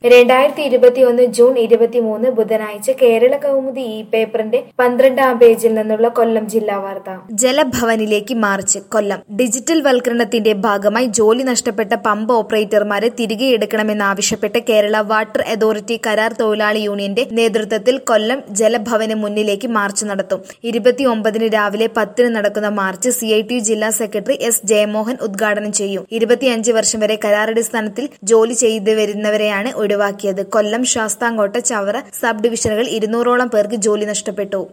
രണ്ടായിരത്തി ഇരുപത്തിയൊന്ന് ജൂൺ ഇരുപത്തിമൂന്ന് ബുധനാഴ്ച കേരള കൗമുദി ഇ പേപ്പറിന്റെ പന്ത്രണ്ടാം പേജിൽ നിന്നുള്ള കൊല്ലം ജില്ലാ വാർത്ത ജലഭവനിലേക്ക് മാർച്ച് കൊല്ലം ഡിജിറ്റൽ വൽക്കരണത്തിന്റെ ഭാഗമായി ജോലി നഷ്ടപ്പെട്ട പമ്പ് ഓപ്പറേറ്റർമാരെ തിരികെ എടുക്കണമെന്നാവശ്യപ്പെട്ട് കേരള വാട്ടർ അതോറിറ്റി കരാർ തൊഴിലാളി യൂണിയന്റെ നേതൃത്വത്തിൽ കൊല്ലം ജലഭവന് മുന്നിലേക്ക് മാർച്ച് നടത്തും ഇരുപത്തിയൊമ്പതിന് രാവിലെ പത്തിന് നടക്കുന്ന മാർച്ച് സി ഐ ടി ജില്ലാ സെക്രട്ടറി എസ് ജയമോഹൻ ഉദ്ഘാടനം ചെയ്യും ഇരുപത്തിയഞ്ച് വർഷം വരെ കരാറടിസ്ഥാനത്തിൽ ജോലി ചെയ്തു വരുന്നവരെയാണ് ഒഴിവാക്കിയത് കൊല്ലം ശാസ്താംകോട്ട ചവറ സബ് ഡിവിഷനുകൾ ഇരുന്നൂറോളം പേർക്ക് ജോലി നഷ്ടപ്പെട്ടു